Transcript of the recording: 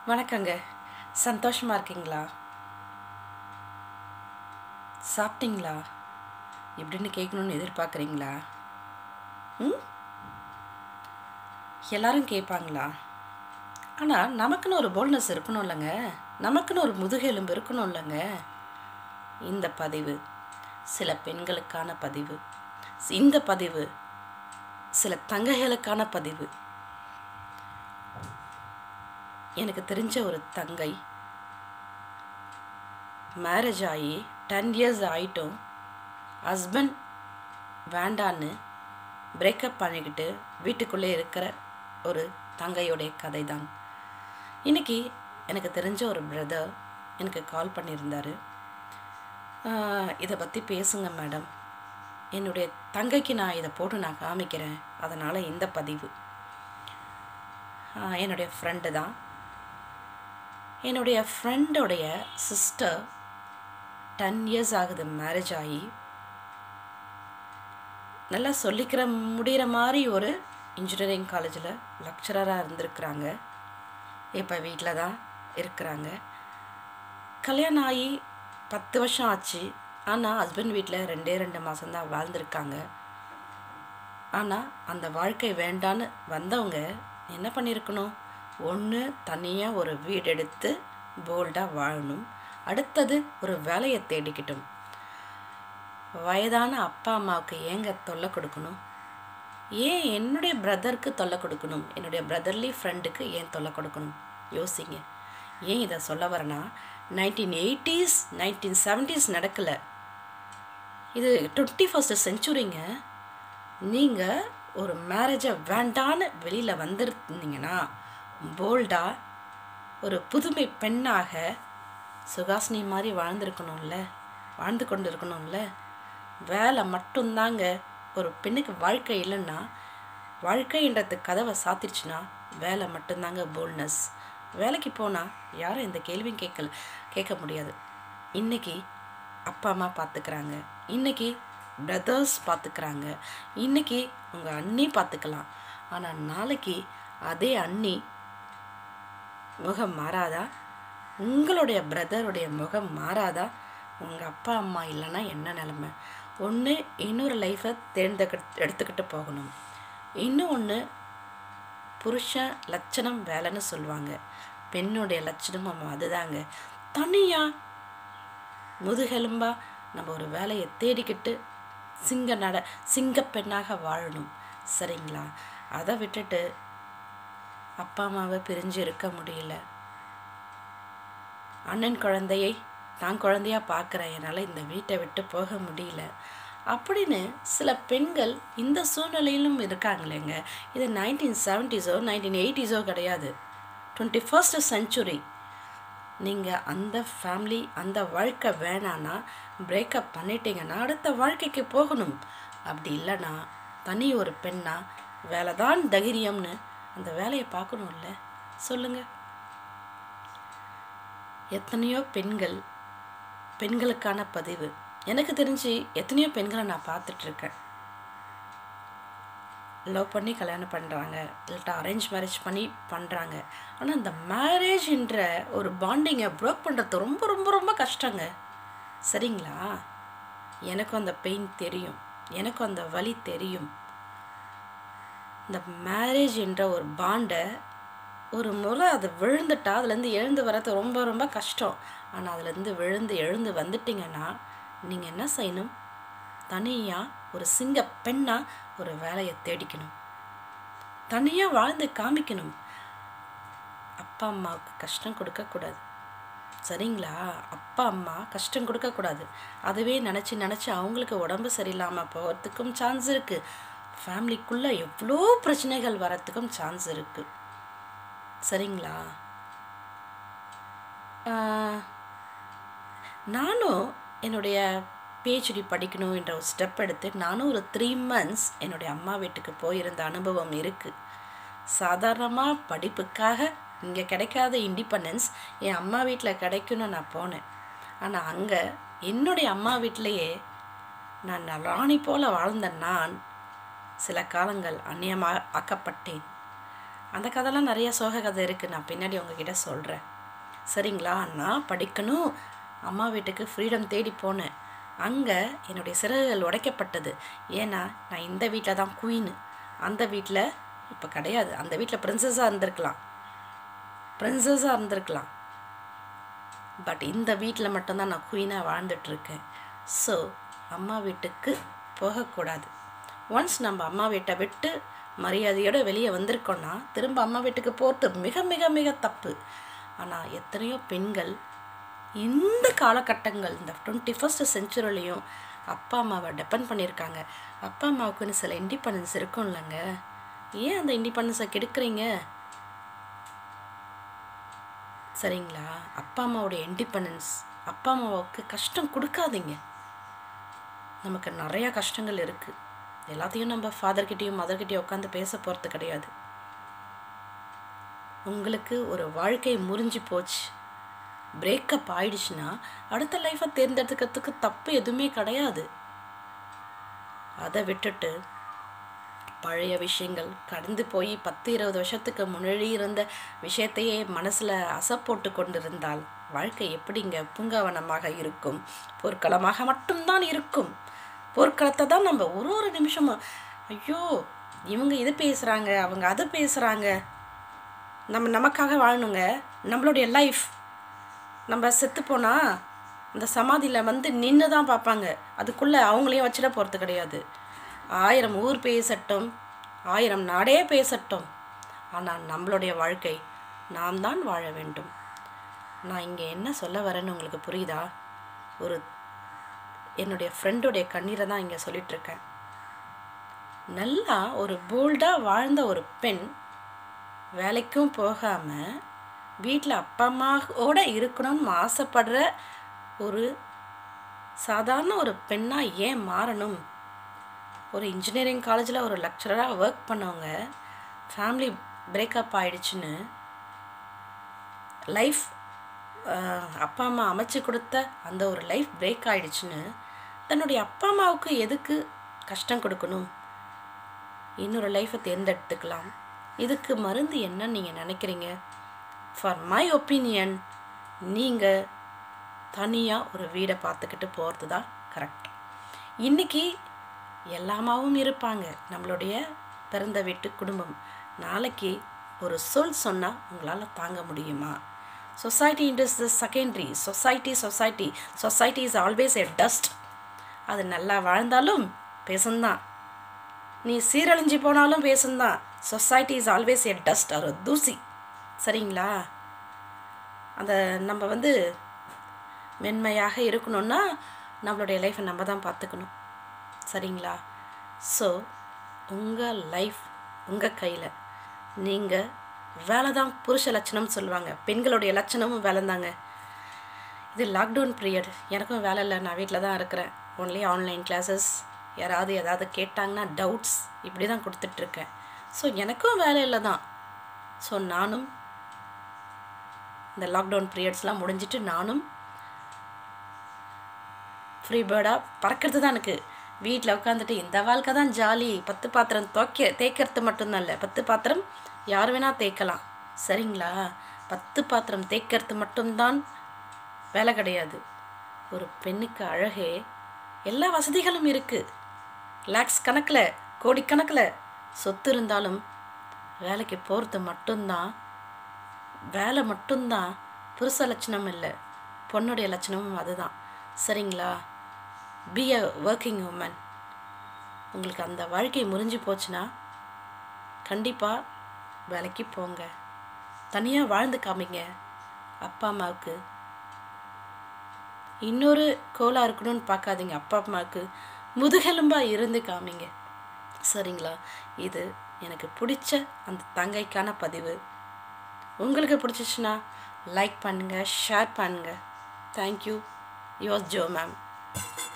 வணக்கங்க சந்தோஷமாக இருக்கீங்களா சாப்பிட்டீங்களா எப்படின்னு கேட்கணுன்னு எதிர்பார்க்குறீங்களா ம் எல்லாரும் கேட்பாங்களா ஆனால் நமக்குன்னு ஒரு போல்னஸ் இருக்கணும் இல்லைங்க நமக்குன்னு ஒரு முதுகெலும்பு இருக்கணும் இல்லைங்க இந்த பதிவு சில பெண்களுக்கான பதிவு இந்த பதிவு சில தங்கைகளுக்கான பதிவு எனக்கு தெரிஞ்ச ஒரு தங்கை மேரேஜ் ஆகி டென் இயர்ஸ் ஆகிட்டும் ஹஸ்பண்ட் வேண்டான்னு பிரேக்கப் பண்ணிக்கிட்டு வீட்டுக்குள்ளே இருக்கிற ஒரு தங்கையுடைய கதை தான் இன்னைக்கு எனக்கு தெரிஞ்ச ஒரு பிரதர் எனக்கு கால் பண்ணியிருந்தார் இதை பற்றி பேசுங்க மேடம் என்னுடைய தங்கைக்கு நான் இதை போட்டு நான் காமிக்கிறேன் அதனால் இந்த பதிவு ஆஹ் என்னுடைய ஃப்ரெண்டு தான் என்னுடைய ஃப்ரெண்டோடைய சிஸ்டர் டென் இயர்ஸ் ஆகுது மேரேஜ் ஆகி நல்லா சொல்லிக்கிற முடிகிற மாதிரி ஒரு இன்ஜினியரிங் காலேஜில் லெக்சரராக இருந்திருக்கிறாங்க இப்போ வீட்டில் தான் இருக்கிறாங்க கல்யாணம் ஆகி பத்து வருஷம் ஆச்சு ஆனால் ஹஸ்பண்ட் வீட்டில் ரெண்டே ரெண்டு மாதம்தான் வாழ்ந்திருக்காங்க ஆனால் அந்த வாழ்க்கை வேண்டான்னு வந்தவங்க என்ன பண்ணியிருக்கணும் ஒன்று தனியாக ஒரு வீடு எடுத்து போல்டாக வாழணும் அடுத்தது ஒரு வேலையை தேடிக்கிட்டும் வயதான அப்பா அம்மாவுக்கு ஏங்க தொல்லை கொடுக்கணும் ஏன் என்னுடைய பிரதருக்கு தொல்லை கொடுக்கணும் என்னுடைய பிரதர்லி ஃப்ரெண்டுக்கு ஏன் தொல்லை கொடுக்கணும் யோசிங்க ஏன் இதை சொல்ல வரேன்னா நைன்டீன் எயிட்டிஸ் நைன்டீன் செவன்ட்டீஸ் நடக்கலை இது டுவெண்ட்டி ஃபஸ்ட்டு செஞ்சுரிங்க நீங்கள் ஒரு மேரேஜை வேண்டான்னு வெளியில் வந்திருந்தீங்கன்னா போல்டாக ஒரு புதுமை பெண்ணாக சுகாசினி மாதிரி வாழ்ந்திருக்கணும்ல வாழ்ந்து கொண்டு இருக்கணும்ல வேலை மட்டும்தாங்க ஒரு பெண்ணுக்கு வாழ்க்கை இல்லைன்னா வாழ்க்கைன்றது கதவை சாத்திருச்சுன்னா வேலை மட்டும்தாங்க போல்ட்னஸ் வேலைக்கு போனால் யாரும் இந்த கேள்வியும் கேட்கல கேட்க முடியாது இன்னைக்கு அப்பா அம்மா பார்த்துக்கிறாங்க இன்னைக்கு பிரதர்ஸ் பார்த்துக்கிறாங்க இன்னைக்கு உங்கள் அண்ணி பார்த்துக்கலாம் ஆனால் நாளைக்கு அதே அண்ணி முகம் மாறாதா உங்களுடைய பிரதருடைய முகம் மாறாதா உங்கள் அப்பா அம்மா இல்லைன்னா என்ன நிலமை ஒன்று இன்னொரு லைஃப்பை தேர்ந்தெடுக்க எடுத்துக்கிட்டு போகணும் இன்னும் ஒன்று புருஷன் லட்சணம் வேலைன்னு சொல்லுவாங்க பெண்ணுடைய லட்சணம் அதுதாங்க தனியாக முதுகெலும்பா நம்ம ஒரு வேலையை தேடிக்கிட்டு சிங்க நட சிங்க பெண்ணாக வாழணும் சரிங்களா அதை விட்டுட்டு அப்பா அம்மாவை பிரிஞ்சு இருக்க முடியல அண்ணன் குழந்தையை நான் குழந்தையா பார்க்குறேன் என்னால் இந்த வீட்டை விட்டு போக முடியல அப்படின்னு சில பெண்கள் இந்த சூழ்நிலையிலும் இருக்காங்களேங்க இது நைன்டீன் செவன்ட்டீஸோ நைன்டீன் எயிட்டிஸோ கிடையாது டுவெண்ட்டி ஃபர்ஸ்ட் செஞ்சுரி நீங்கள் அந்த ஃபேமிலி அந்த வாழ்க்கை வேணான்னா பிரேக்கப் பண்ணிட்டீங்கன்னா அடுத்த வாழ்க்கைக்கு போகணும் அப்படி இல்லைன்னா தனி ஒரு பெண்ணா வேலை தான் தைரியம்னு அந்த வேலையை பார்க்கணும்ல சொல்லுங்கள் எத்தனையோ பெண்கள் பெண்களுக்கான பதிவு எனக்கு தெரிஞ்சு எத்தனையோ பெண்களை நான் பார்த்துட்ருக்கேன் லவ் பண்ணி கல்யாணம் பண்ணுறாங்க இல்லாட்டா அரேஞ்ச் மேரேஜ் பண்ணி பண்ணுறாங்க ஆனால் இந்த மேரேஜ்ன்ற ஒரு பாண்டிங்கை ப்ரோக் பண்ணுறது ரொம்ப ரொம்ப ரொம்ப கஷ்டங்க சரிங்களா எனக்கும் அந்த பெயின் தெரியும் எனக்கும் அந்த வலி தெரியும் இந்த மேரேஜ் என்ற ஒரு பாண்டை ஒரு முறை அது விழுந்துட்டா அதுலேருந்து எழுந்து வர்றது ரொம்ப ரொம்ப கஷ்டம் ஆனால் அதுலேருந்து விழுந்து எழுந்து வந்துட்டிங்கன்னா நீங்கள் என்ன செய்யணும் தனியாக ஒரு சிங்க பெண்ணாக ஒரு வேலையை தேடிக்கணும் தனியாக வாழ்ந்து காமிக்கணும் அப்பா அம்மாவுக்கு கஷ்டம் கொடுக்கக்கூடாது சரிங்களா அப்பா அம்மா கஷ்டம் கொடுக்கக்கூடாது அதுவே நினச்சி நினச்சி அவங்களுக்கு உடம்பு சரியில்லாமல் போகிறதுக்கும் சான்ஸ் இருக்குது ஃபேமிலிக்குள்ளே எவ்வளோ பிரச்சனைகள் வரத்துக்கும் சான்ஸ் இருக்குது சரிங்களா நானும் என்னுடைய பிஹெச்டி படிக்கணும் என்ற ஒரு ஸ்டெப் எடுத்து நானும் ஒரு த்ரீ மந்த்ஸ் என்னுடைய அம்மா வீட்டுக்கு போயிருந்த அனுபவம் இருக்குது சாதாரணமாக படிப்புக்காக இங்கே கிடைக்காத இண்டிபெண்டன்ஸ் என் அம்மா வீட்டில் கிடைக்கும்னு நான் போனேன் ஆனால் அங்கே என்னுடைய அம்மா வீட்டிலையே நான் ராணி போல வாழ்ந்த நான் சில காலங்கள் அந்நியமாக ஆக்கப்பட்டேன் அந்த கதைலாம் நிறைய சோக கதை இருக்குது நான் பின்னாடி உங்ககிட்ட சொல்கிறேன் சரிங்களா நான் படிக்கணும் அம்மா வீட்டுக்கு ஃப்ரீடம் தேடி போனேன் அங்கே என்னுடைய சிறகுகள் உடைக்கப்பட்டது ஏன்னா நான் இந்த வீட்டில் தான் குயின்னு அந்த வீட்டில் இப்போ கிடையாது அந்த வீட்டில் பிரின்சஸாக இருந்திருக்கலாம் பிரின்சஸாக இருந்திருக்கலாம் பட் இந்த வீட்டில் மட்டும்தான் நான் குயினாக வாழ்ந்துட்டுருக்கேன் ஸோ அம்மா வீட்டுக்கு போகக்கூடாது ஒன்ஸ் நம்ம அம்மா வீட்டை விட்டு மரியாதையோடு வெளியே வந்திருக்கோன்னா திரும்ப அம்மா வீட்டுக்கு போகிறது மிக மிக மிக தப்பு ஆனால் எத்தனையோ பெண்கள் இந்த காலகட்டங்கள் இந்த டுவெண்ட்டி ஃபஸ்ட் செஞ்சுரிலையும் அப்பா அம்மாவை டிபெண்ட் பண்ணியிருக்காங்க அப்பா அம்மாவுக்குன்னு சில இண்டிபெண்டன்ஸ் இருக்கும் இல்லைங்க ஏன் அந்த இண்டிபெண்டன்ஸை கெடுக்குறீங்க சரிங்களா அப்பா அம்மாவோட இண்டிபெண்டன்ஸ் அப்பா அம்மாவுக்கு கஷ்டம் கொடுக்காதீங்க நமக்கு நிறையா கஷ்டங்கள் இருக்குது எல்லாத்தையும் நம்ம ஃபாதர்கிட்டையும் மதர்கிட்டையும் உட்காந்து பேச போகிறது கிடையாது உங்களுக்கு ஒரு வாழ்க்கை முறிஞ்சு போச்சு பிரேக்கப் ஆயிடுச்சுன்னா அடுத்த லைஃப்பை தேர்ந்தெடுக்கிறதுக்கு தப்பு எதுவுமே கிடையாது அதை விட்டுட்டு பழைய விஷயங்கள் கடந்து போய் பத்து இருபது வருஷத்துக்கு முன்னாடி இருந்த விஷயத்தையே மனசில் அசை போட்டு கொண்டிருந்தால் வாழ்க்கை எப்படிங்க பூங்காவனமாக இருக்கும் போர்க்களமாக மட்டும்தான் இருக்கும் போர்க்களத்தை தான் நம்ம ஒரு ஒரு நிமிஷமும் ஐயோ இவங்க இது பேசுகிறாங்க அவங்க அது பேசுகிறாங்க நம்ம நமக்காக வாழணுங்க நம்மளுடைய லைஃப் நம்ம செத்து போனால் அந்த சமாதியில் வந்து நின்று தான் பார்ப்பாங்க அதுக்குள்ளே அவங்களையும் வச்சிட போகிறது கிடையாது ஆயிரம் ஊர் பேசட்டும் ஆயிரம் நாடே பேசட்டும் ஆனால் நம்மளுடைய வாழ்க்கை நாம் தான் வாழ வேண்டும் நான் இங்கே என்ன சொல்ல வரேன்னு உங்களுக்கு புரியுதா ஒரு என்னுடைய ஃப்ரெண்டுடைய கண்ணீரை தான் இங்கே சொல்லிகிட்ருக்கேன் நல்லா ஒரு போல்டாக வாழ்ந்த ஒரு பெண் வேலைக்கும் போகாமல் வீட்டில் அப்பா அம்மாவோட இருக்கணும்னு ஆசைப்படுற ஒரு சாதாரண ஒரு பெண்ணாக ஏன் மாறணும் ஒரு இன்ஜினியரிங் காலேஜில் ஒரு லெக்சரராக ஒர்க் பண்ணவங்க ஃபேமிலி பிரேக்கப் ஆயிடுச்சுன்னு லைஃப் அப்பா அம்மா அமைச்சு கொடுத்த அந்த ஒரு லைஃப் பிரேக் ஆயிடுச்சுன்னு தன்னுடைய அப்பா அம்மாவுக்கு எதுக்கு கஷ்டம் கொடுக்கணும் இன்னொரு லைஃப்பை தேர்ந்தெடுத்துக்கலாம் இதுக்கு மருந்து என்னன்னு நீங்கள் நினைக்கிறீங்க ஃபார் மை ஒப்பீனியன் நீங்கள் தனியாக ஒரு வீடை பார்த்துக்கிட்டு போகிறது தான் கரெக்ட் இன்றைக்கி எல்லாமாவும் இருப்பாங்க நம்மளுடைய பிறந்த வீட்டு குடும்பம் நாளைக்கு ஒரு சொல் சொன்னால் உங்களால் தாங்க முடியுமா society is the secondary society society society is always a dust அது நல்லா வாழ்ந்தாலும் பேசுந்தான் நீ சீரழிஞ்சு போனாலும் பேசுந்தான் society is always a dust ஒரு தூசி சரிங்களா அந்த நம்ம வந்து மென்மையாக இருக்கணும்னா நம்மளுடைய லைஃப்பை நம்ம தான் பார்த்துக்கணும் சரிங்களா ஸோ உங்கள் லைஃப் உங்கள் கையில் நீங்கள் வேலை தான் புருஷ லட்சணம் சொல்லுவாங்க பெண்களுடைய லட்சணமும் வேலை தாங்க இது லாக்டவுன் பீரியட் எனக்கும் வேலை இல்லை நான் வீட்டில் தான் இருக்கிறேன் ஒன்லி ஆன்லைன் கிளாஸஸ் யாராவது ஏதாவது கேட்டாங்கன்னா டவுட்ஸ் இப்படி தான் கொடுத்துட்ருக்கேன் ஸோ எனக்கும் வேலை இல்லை தான் ஸோ நானும் இந்த லாக்டவுன் பீரியட்ஸ்லாம் முடிஞ்சிட்டு நானும் ஃப்ரீ பேர்டாக பறக்கிறது தான் எனக்கு வீட்டில் உட்காந்துட்டு இந்த வாழ்க்கை தான் ஜாலி பத்து பாத்திரம் துவைக்க தேய்க்கிறது மட்டும்தான் இல்லை பத்து பாத்திரம் யார் வேணால் தேய்க்கலாம் சரிங்களா பத்து பாத்திரம் தேய்க்கிறது மட்டும்தான் வேலை கிடையாது ஒரு பெண்ணுக்கு அழகே எல்லா வசதிகளும் இருக்குது லேக்ஸ் கணக்கில் கோடிக்கணக்கில் சொத்து இருந்தாலும் வேலைக்கு போகிறது மட்டும்தான் வேலை மட்டும்தான் புருஷ லட்சணம் இல்லை பொண்ணுடைய லட்சணமும் அதுதான் சரிங்களா பி அ ஒர்க்கிங் உமன் உங்களுக்கு அந்த வாழ்க்கை முறிஞ்சு போச்சுன்னா கண்டிப்பாக வேலைக்கு போங்க தனியாக வாழ்ந்து காமிங்க அப்பா அம்மாவுக்கு இன்னொரு கோலாக இருக்கணும்னு பார்க்காதீங்க அப்பா அம்மாவுக்கு முதுகெலும்பாக இருந்து காமிங்க சரிங்களா இது எனக்கு பிடிச்ச அந்த தங்கைக்கான பதிவு உங்களுக்கு பிடிச்சிச்சுன்னா லைக் பண்ணுங்கள் ஷேர் பண்ணுங்கள் தேங்க்யூ யோர் ஜோ மேம்